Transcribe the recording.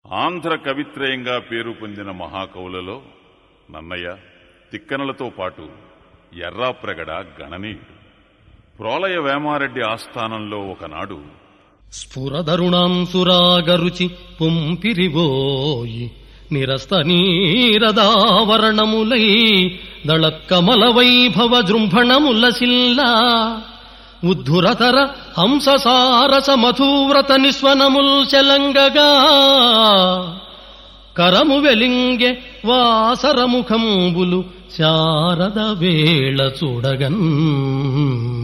ఆంధ్ర కవిత్రయంగా పేరు పొందిన మహాకవులలో నన్నయ్య తిక్కనలతో పాటు ఎర్రాప్రగడ గణనీయుడు ప్రోలయ వేమారెడ్డి ఆస్థానంలో ఒకనాడు స్ఫురదరుణాంసురాగరుచి పుంపిరివోయి నిరస్త నీరదావరణములై దళత్కమల వైభవ జృంభణములసిల్లా ఉద్ధురతర హంససారస మధువ్రత నిస్వనముల్ చెలంగగా కరము వెలింగె వాసరముఖంబులు శారద వేళ చూడగన్